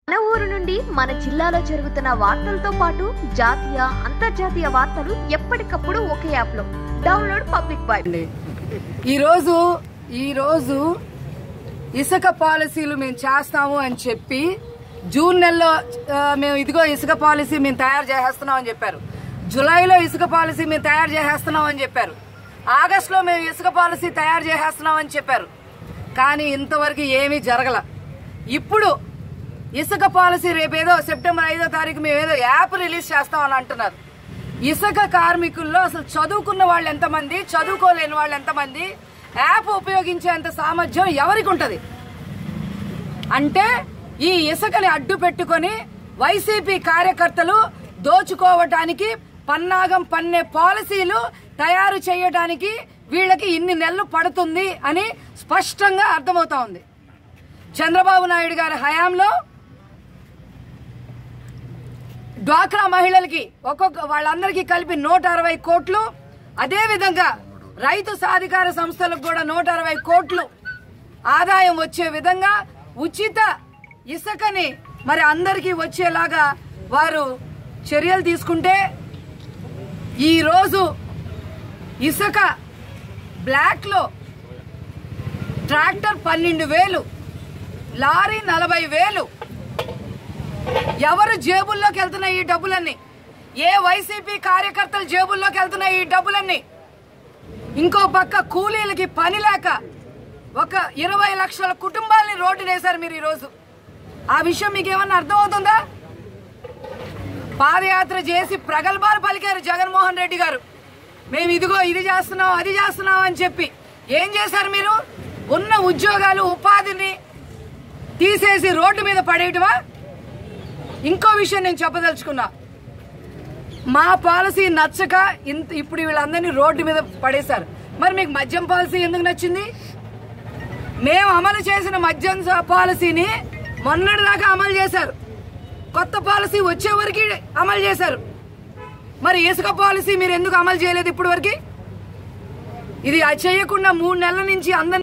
మన ఊరు నుండి మన జిల్లాలో జరుగుతున్న వార్తలతో పాటు జాతీయ అంతర్జాతీయ వార్తలు ఎప్పటికప్పుడు ఒకే యాప్ లో డౌన్లోడ్ పబ్లిక్ బాయ్ అండి ఈరోజు ఈరోజు ఇసుక పాలసీలు మేము చేస్తాము అని చెప్పి జూన్ నెలలో ఆ, మేము ఇదిగో ఇసుక పాలసీ మేము తయారు చేసేస్తున్నాం అని చెప్పారు జూలైలో ఇసుక పాలసీ మేము తయారు చేసేస్తున్నాం అని చెప్పారు ఆగస్టులో మేము ఇసుక పాలసీ తయారు చేసేస్తున్నాం అని చెప్పారు కానీ ఇంతవరకు ఏమీ జరగల ఇప్పుడు ఇసుక పాలసీ రేపేదో సెప్టెంబర్ ఐదో తారీఖు మేము ఏదో యాప్ రిలీజ్ చేస్తామని అంటున్నారు ఇసుక కార్మికుల్లో అసలు చదువుకున్న వాళ్ళు ఎంతమంది చదువుకోలేని వాళ్ళు ఎంతమంది యాప్ ఉపయోగించేంత సామర్థ్యం ఎవరికి ఉంటది అంటే ఈ ఇసుకని అడ్డు పెట్టుకొని వైసీపీ కార్యకర్తలు దోచుకోవటానికి పన్నాగం పన్నే పాలసీలు తయారు చేయడానికి వీళ్ళకి ఇన్ని నెలలు పడుతుంది అని స్పష్టంగా అర్థమవుతా ఉంది చంద్రబాబు నాయుడు గారి హయాంలో డ్వాక్రా మహిళలకి ఒక్కొక్క వాళ్ళందరికీ కలిపి నూట అరవై కోట్లు అదే విధంగా రైతు సాధికార సంస్థలకు కూడా నూట అరవై కోట్లు ఆదాయం వచ్చే విధంగా ఉచిత ఇసుకని మరి అందరికీ వచ్చేలాగా వారు చర్యలు తీసుకుంటే ఈ రోజు ఇసుక బ్లాక్ లో ట్రాక్టర్ పన్నెండు వేలు లారీ నలభై వేలు ఎవరు జేబుల్లోకి వెళ్తున్నాయి ఈ డబ్బులన్నీ ఏ వైసీపీ కార్యకర్తల జేబుల్లోకి వెళ్తున్నాయి ఈ డబ్బులన్నీ ఇంకో పక్క కూలీలకి పని లేక ఒక ఇరవై లక్షల కుటుంబాలని రోడ్డు వేశారు మీరు ఈరోజు ఆ విషయం మీకు ఏమన్నా అర్థమవుతుందా పాదయాత్ర చేసి ప్రగల్భాలు పలికారు జగన్మోహన్ రెడ్డి గారు మేము ఇదిగో ఇది చేస్తున్నాం అది చేస్తున్నాం అని చెప్పి ఏం చేశారు మీరు ఉన్న ఉద్యోగాలు ఉపాధిని తీసేసి రోడ్డు మీద పడేయటమా ఇంకో విషయం నేను చెప్పదలుచుకున్నా మా పాలసీ నచ్చక ఇంత ఇప్పుడు వీళ్ళందరినీ రోడ్డు మీద పడేశారు మరి మీకు మద్యం పాలసీ ఎందుకు నచ్చింది మేము అమలు చేసిన మద్యం స- పాలసీని మొన్నటి దాకా అమలు చేశారు కొత్త పాలసీ వచ్చే వరకు అమలు చేశారు మరి ఇసుక పాలసీ మీరు ఎందుకు అమలు చేయలేదు ఇప్పటి వరకు ఇది చేయకుండా మూడు నెలల నుంచి అందరినీ